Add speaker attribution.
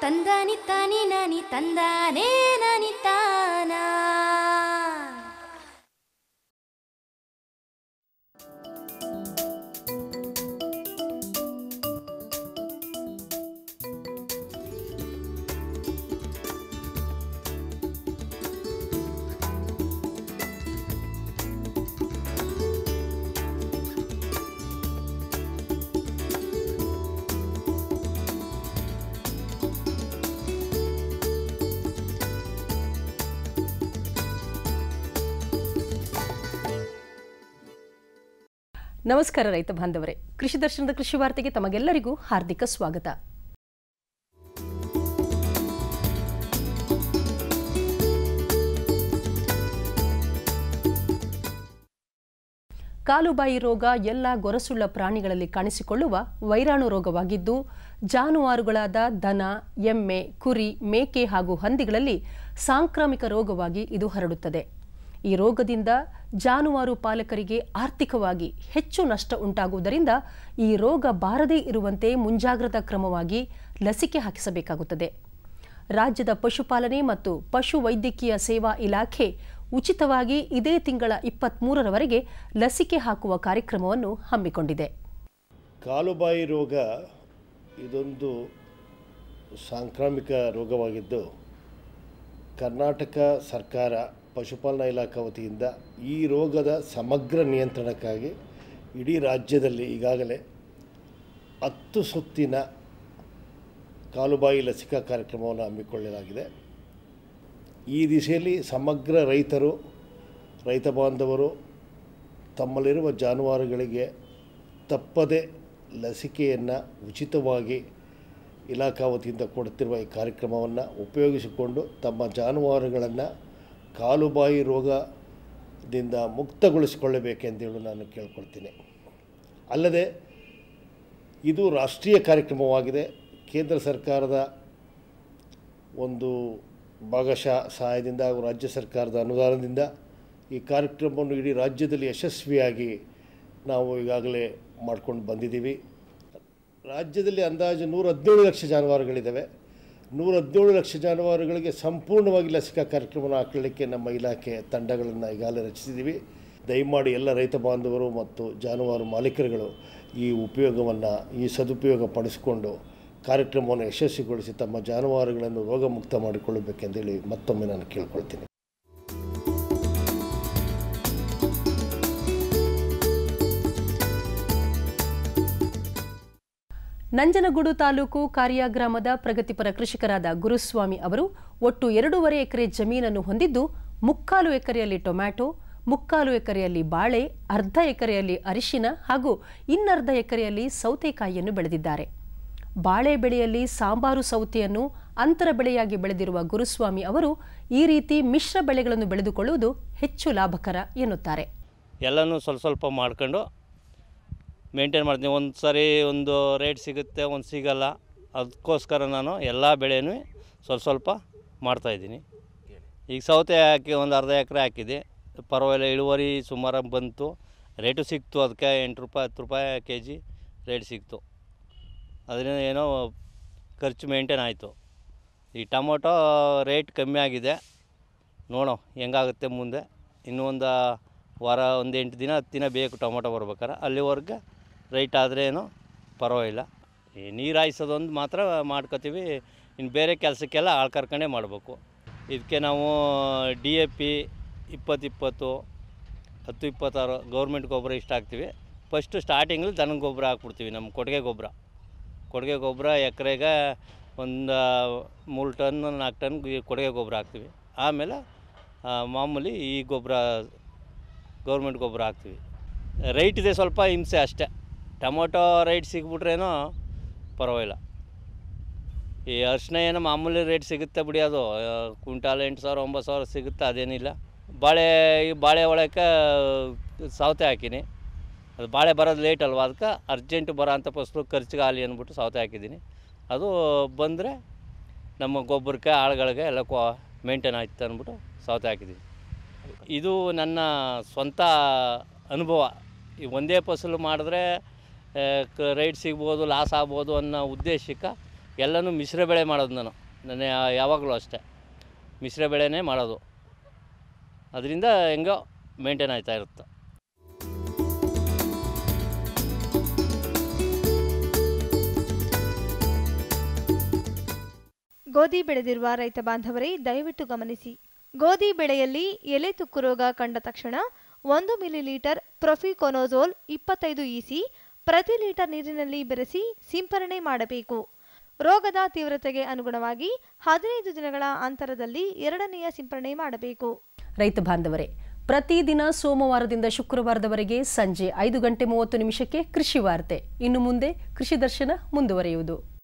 Speaker 1: ತಂದಾನಿ ತಾನಿ ನಾನಿ ತಂದಾನೇ ನಾನಿ ತಾನ
Speaker 2: ನಮಸ್ಕಾರ ರೈತ ಬಾಂಧವರೇ ಕೃಷಿ ದರ್ಶನದ ಕೃಷಿ ವಾರ್ತೆಗೆ ತಮಗೆಲ್ಲರಿಗೂ ಹಾರ್ದಿಕ ಸ್ವಾಗತ ಕಾಲುಬಾಯಿ ರೋಗ ಎಲ್ಲ ಗೊರಸುಳ್ಳ ಪ್ರಾಣಿಗಳಲ್ಲಿ ಕಾಣಿಸಿಕೊಳ್ಳುವ ವೈರಾಣು ರೋಗವಾಗಿದ್ದು ಜಾನುವಾರುಗಳಾದ ದನ ಎಮ್ಮೆ ಕುರಿ ಮೇಕೆ ಹಾಗೂ ಹಂದಿಗಳಲ್ಲಿ ಸಾಂಕ್ರಾಮಿಕ ರೋಗವಾಗಿ ಇದು ಹರಡುತ್ತದೆ ಈ ರೋಗದಿಂದ ಜಾನುವಾರು ಪಾಲಕರಿಗೆ ಆರ್ಥಿಕವಾಗಿ ಹೆಚ್ಚು ನಷ್ಟ ಉಂಟಾಗುವುದರಿಂದ ಈ ರೋಗ ಬಾರದೇ ಇರುವಂತೆ ಮುಂಜಾಗ್ರತಾ ಕ್ರಮವಾಗಿ ಲಸಿಕೆ ಹಾಕಿಸಬೇಕಾಗುತ್ತದೆ ರಾಜ್ಯದ ಪಶುಪಾಲನೆ ಮತ್ತು ಪಶು ವೈದ್ಯಕೀಯ ಸೇವಾ ಇಲಾಖೆ ಉಚಿತವಾಗಿ ಇದೇ ತಿಂಗಳ ಇಪ್ಪತ್ತ್ಮೂರರವರೆಗೆ ಲಸಿಕೆ ಹಾಕುವ ಕಾರ್ಯಕ್ರಮವನ್ನು ಹಮ್ಮಿಕೊಂಡಿದೆ
Speaker 3: ಕಾಲುಬಾಯಿ ರೋಗ ಇದೊಂದು ಸಾಂಕ್ರಾಮಿಕ ರೋಗವಾಗಿದ್ದು ಕರ್ನಾಟಕ ಸರ್ಕಾರ ಪಶುಪಾಲನಾ ಇಲಾಖೆ ವತಿಯಿಂದ ಈ ರೋಗದ ಸಮಗ್ರ ನಿಯಂತ್ರಣಕ್ಕಾಗಿ ಇಡೀ ರಾಜ್ಯದಲ್ಲಿ ಈಗಾಗಲೇ ಹತ್ತು ಸುತ್ತಿನ ಕಾಲುಬಾಯಿ ಲಸಿಕಾ ಕಾರ್ಯಕ್ರಮವನ್ನು ಹಮ್ಮಿಕೊಳ್ಳಲಾಗಿದೆ ಈ ದಿಸೆಯಲ್ಲಿ ಸಮಗ್ರ ರೈತರು ರೈತ ಬಾಂಧವರು ತಮ್ಮಲ್ಲಿರುವ ಜಾನುವಾರುಗಳಿಗೆ ತಪ್ಪದೆ ಲಸಿಕೆಯನ್ನು ಉಚಿತವಾಗಿ ಇಲಾಖಾ ವತಿಯಿಂದ ಕೊಡುತ್ತಿರುವ ಈ ಕಾರ್ಯಕ್ರಮವನ್ನು ಉಪಯೋಗಿಸಿಕೊಂಡು ತಮ್ಮ ಜಾನುವಾರುಗಳನ್ನು ಕಾಲುಬಾಯಿ ರೋಗದಿಂದ ಮುಕ್ತಗೊಳಿಸಿಕೊಳ್ಳಬೇಕೆಂದೇಳಿ ನಾನು ಕೇಳ್ಕೊಳ್ತೀನಿ ಅಲ್ಲದೆ ಇದು ರಾಷ್ಟ್ರೀಯ ಕಾರ್ಯಕ್ರಮವಾಗಿದೆ ಕೇಂದ್ರ ಸರ್ಕಾರದ ಒಂದು ಭಾಗಶಃ ಸಹಾಯದಿಂದ ಹಾಗೂ ರಾಜ್ಯ ಸರ್ಕಾರದ ಅನುದಾನದಿಂದ ಈ ಕಾರ್ಯಕ್ರಮವನ್ನು ಇಡೀ ರಾಜ್ಯದಲ್ಲಿ ಯಶಸ್ವಿಯಾಗಿ ನಾವು ಈಗಾಗಲೇ ಮಾಡ್ಕೊಂಡು ಬಂದಿದ್ದೀವಿ ರಾಜ್ಯದಲ್ಲಿ ಅಂದಾಜು ನೂರ ಹದಿನೇಳು ಲಕ್ಷ ಜಾನುವಾರುಗಳಿದ್ದಾವೆ ನೂರ ಹದಿನೇಳು ಲಕ್ಷ ಜಾನುವಾರುಗಳಿಗೆ ಸಂಪೂರ್ಣವಾಗಿ ಲಸಿಕಾ ಕಾರ್ಯಕ್ರಮವನ್ನು ಹಾಕೊಳ್ಳಿಕ್ಕೆ ನಮ್ಮ ಇಲಾಖೆ ತಂಡಗಳನ್ನು ಈಗಾಗಲೇ ರಚಿಸಿದ್ದೀವಿ ದಯಮಾಡಿ ಎಲ್ಲ ರೈತ ಬಾಂಧವರು ಮತ್ತು ಜಾನುವಾರು ಮಾಲೀಕರುಗಳು ಈ ಉಪಯೋಗವನ್ನು ಈ ಸದುಪಯೋಗ ಪಡಿಸಿಕೊಂಡು ಕಾರ್ಯಕ್ರಮವನ್ನು ಯಶಸ್ವಿಗೊಳಿಸಿ ತಮ್ಮ ಜಾನುವಾರುಗಳನ್ನು ರೋಗಮುಕ್ತ ಮಾಡಿಕೊಳ್ಳಬೇಕೆಂದೇಳಿ ಮತ್ತೊಮ್ಮೆ ನಾನು ಕೇಳ್ಕೊಳ್ತೀನಿ
Speaker 2: ನಂಜನಗೂಡು ತಾಲೂಕು ಕಾರ್ಯ ಗ್ರಾಮದ ಪ್ರಗತಿಪರ ಕೃಷಿಕರಾದ ಗುರುಸ್ವಾಮಿ ಅವರು ಒಟ್ಟು ಎರಡೂವರೆ ಎಕರೆ ಜಮೀನನ್ನು ಹೊಂದಿದ್ದು ಮುಕ್ಕಾಲು ಎಕರೆಯಲ್ಲಿ ಟೊಮ್ಯಾಟೊ ಮುಕ್ಕಾಲು ಎಕರೆಯಲ್ಲಿ ಬಾಳೆ ಅರ್ಧ ಎಕರೆಯಲ್ಲಿ ಅರಿಶಿನ ಹಾಗೂ ಇನ್ನರ್ಧ ಎಕರೆಯಲ್ಲಿ ಸೌತೆಕಾಯಿಯನ್ನು ಬೆಳೆದಿದ್ದಾರೆ ಬಾಳೆ ಬೆಳೆಯಲ್ಲಿ ಸಾಂಬಾರು ಸೌತೆಯನ್ನು ಅಂತರ ಬೆಳೆಯಾಗಿ ಬೆಳೆದಿರುವ ಗುರುಸ್ವಾಮಿ ಅವರು ಈ ರೀತಿ ಮಿಶ್ರ ಬೆಳೆಗಳನ್ನು ಬೆಳೆದುಕೊಳ್ಳುವುದು ಹೆಚ್ಚು ಲಾಭಕರ ಎನ್ನುತ್ತಾರೆ
Speaker 4: ಎಲ್ಲನೂ ಸ್ವಲ್ಪ ಸ್ವಲ್ಪ ಮಾಡ್ಕೊಂಡು ಮೇಂಟೈನ್ ಮಾಡ್ತೀನಿ ಒಂದು ಸರಿ ಒಂದು ರೇಟ್ ಸಿಗುತ್ತೆ ಒಂದು ಸಿಗಲ್ಲ ಅದಕ್ಕೋಸ್ಕರ ನಾನು ಎಲ್ಲ ಬೆಳೆನೂ ಸ್ವಲ್ಪ ಸ್ವಲ್ಪ ಮಾಡ್ತಾಯಿದ್ದೀನಿ ಈಗ ಸೌತೆ ಹಾಕಿ ಒಂದು ಅರ್ಧ ಎಕರೆ ಹಾಕಿದೆ ಪರವಾಗಿಲ್ಲ ಇಳುವರಿ ಸುಮಾರಾಗಿ ಬಂತು ರೇಟು ಸಿಕ್ತು ಅದಕ್ಕೆ ಎಂಟು ರೂಪಾಯಿ ಹತ್ತು ರೂಪಾಯಿ ಕೆ ಜಿ ರೇಟ್ ಸಿಕ್ತು ಅದರಿಂದ ಏನೋ ಖರ್ಚು ಮೇಂಟೈನ್ ಆಯಿತು ಈ ಟೊಮೊಟೊ ರೇಟ್ ಕಮ್ಮಿ ಆಗಿದೆ ನೋಡೋ ಹೆಂಗಾಗುತ್ತೆ ಮುಂದೆ ಇನ್ನೂ ಒಂದು ವಾರ ಒಂದು ಎಂಟು ದಿನ ಹತ್ತು ದಿನ ಬೇಕು ಟೊಮೊಟೊ ಬರ್ಬೇಕಾರೆ ಅಲ್ಲಿವರೆಗೆ ರೈಟ್ ಆದರೆ ಏನೋ ಪರವಾಗಿಲ್ಲ ಈ ನೀರು ಹಾಯಿಸೋದೊಂದು ಮಾತ್ರ ಮಾಡ್ಕೋತೀವಿ ಇನ್ನು ಬೇರೆ ಕೆಲಸಕ್ಕೆಲ್ಲ ಆಳು ಕರ್ಕೊಂಡೇ ಮಾಡಬೇಕು ಇದಕ್ಕೆ ನಾವು ಡಿ ಎ ಪಿ ಇಪ್ಪತ್ತು ಇಪ್ಪತ್ತು ಹತ್ತು ಇಪ್ಪತ್ತಾರು ಗೌರ್ಮೆಂಟ್ ಗೊಬ್ಬರ ಇಷ್ಟ ಹಾಕ್ತೀವಿ ಫಸ್ಟು ಸ್ಟಾರ್ಟಿಂಗಲ್ಲಿ ದನ ಗೊಬ್ಬರ ಹಾಕ್ಬಿಡ್ತೀವಿ ನಮ್ಮ ಕೊಟ್ಟಿಗೆ ಗೊಬ್ಬರ ಕೊಟ್ಟಿಗೆ ಗೊಬ್ಬರ ಎಕರೆಗೆ ಒಂದು ಮೂರು ಟನ್ ನಾಲ್ಕು ಟನ್ ಈ ಕೊಟ್ಟಿಗೆ ಗೊಬ್ಬರ ಹಾಕ್ತೀವಿ ಆಮೇಲೆ ಆ, ಮಾಮೂಲಿ ಈ ಗೊಬ್ಬರ ಗೌರ್ಮೆಂಟ್ ಗೊಬ್ಬರ ಹಾಕ್ತೀವಿ ರೈಟ್ ಇದೆ ಸ್ವಲ್ಪ ಹಿಂಸೆ ಅಷ್ಟೇ ಟೊಮೊಟೊ ರೈಟ್ ಸಿಗ್ಬಿಟ್ರೇನೋ ಪರವಾಗಿಲ್ಲ ಈ ಅರಿಶಿನ ಏನೋ ಮಾಮೂಲಿ ರೇಟ್ ಸಿಗುತ್ತೆ ಬಿಡಿ ಅದು ಆ, ಕ್ವಿಂಟಾಲ್ ಎಂಟು ಸಾವಿರ ಒಂಬತ್ತು ಸಾವಿರ ಸಿಗುತ್ತೆ ಅದೇನಿಲ್ಲ ಬಾಳೆ ಈ ಬಾಳೆ ಒಳಕ್ಕೆ ಸೌತೆ ಹಾಕಿನಿ ಅದು ಬಾಳೆ ಬರೋದು ಲೇಟ್ ಅಲ್ವಾ ಅದಕ್ಕೆ ಅರ್ಜೆಂಟ್ ಬರೋ ಅಂಥ ಫಸ್ಲು ಖರ್ಚಿಗೆ ಆಗಲಿ ಅಂದ್ಬಿಟ್ಟು ಸೌತೆ ಹಾಕಿದ್ದೀನಿ ಅದು ಬಂದರೆ ನಮ್ಮ ಗೊಬ್ಬರಕ್ಕೆ ಆಳುಗಳಿಗೆ ಎಲ್ಲ ಕೊ ಮೇಂಟೈನ್ ಆಯ್ತು ಅಂದ್ಬಿಟ್ಟು ಸೌತೆ ಹಾಕಿದ್ದೀನಿ ಇದು ನನ್ನ ಸ್ವಂತ ಅನುಭವ ಈ ಒಂದೇ ಫಸಲು ಮಾಡಿದ್ರೆ ಕ ರೈಟ್ ಸಿಗ್ಬೋದು ಲಾಸ್ ಆಗ್ಬೋದು ಅನ್ನೋ ಉದ್ದೇಶಕ್ಕೆ ಎಲ್ಲನೂ ಮಿಶ್ರ ಬೆಳೆ ಮಾಡೋದು ನಾನು ನನ್ನ ಯಾ- ಯಾವಾಗಲೂ ಅಷ್ಟೇ ಮಿಶ್ರ ಬೆಳೆನೇ ಮಾಡೋದು ಅದರಿಂದ ಹೆಂಗೋ ಮೇಂಟೈನ್ ಆಯ್ತಾ ಇರುತ್ತೆ
Speaker 5: ಗೋಧಿ ಬೆಳೆದಿರುವ ರೈತ ಬಾಂಧವರೇ ದಯವಿಟ್ಟು ಗಮನಿಸಿ ಗೋಧಿ ಬೆಳೆಯಲ್ಲಿ ಎಲೆ ತುಕ್ಕು ರೋಗ ಕಂಡ ತಕ್ಷಣ ಒಂದು ಮಿಲಿಲೀಟರ್ ಪ್ರೊಫಿಕೊನೋಜೋಲ್ ಇಪ್ಪತ್ತೈದು ಇಸಿ ಪ್ರತಿ ಲೀಟರ್ ನೀರಿನಲ್ಲಿ ಬೆರೆಸಿ ಸಿಂಪರಣೆ ಮಾಡಬೇಕು ರೋಗದ ತೀವ್ರತೆಗೆ ಅನುಗುಣವಾಗಿ ಹದಿನೈದು ದಿನಗಳ ಅಂತರದಲ್ಲಿ ಎರಡನೆಯ ಸಿಂಪರಣೆ ಮಾಡಬೇಕು
Speaker 2: ರೈತ ಬಾಂಧವರೇ ಪ್ರತಿದಿನ ಸೋಮವಾರದಿಂದ ಶುಕ್ರವಾರದವರೆಗೆ ಸಂಜೆ ಐದು ಗಂಟೆ ಮೂವತ್ತು ನಿಮಿಷಕ್ಕೆ ಕೃಷಿ ವಾರ್ತೆ ಇನ್ನು ಮುಂದೆ ಕೃಷಿ ದರ್ಶನ ಮುಂದುವರಿಯುವುದು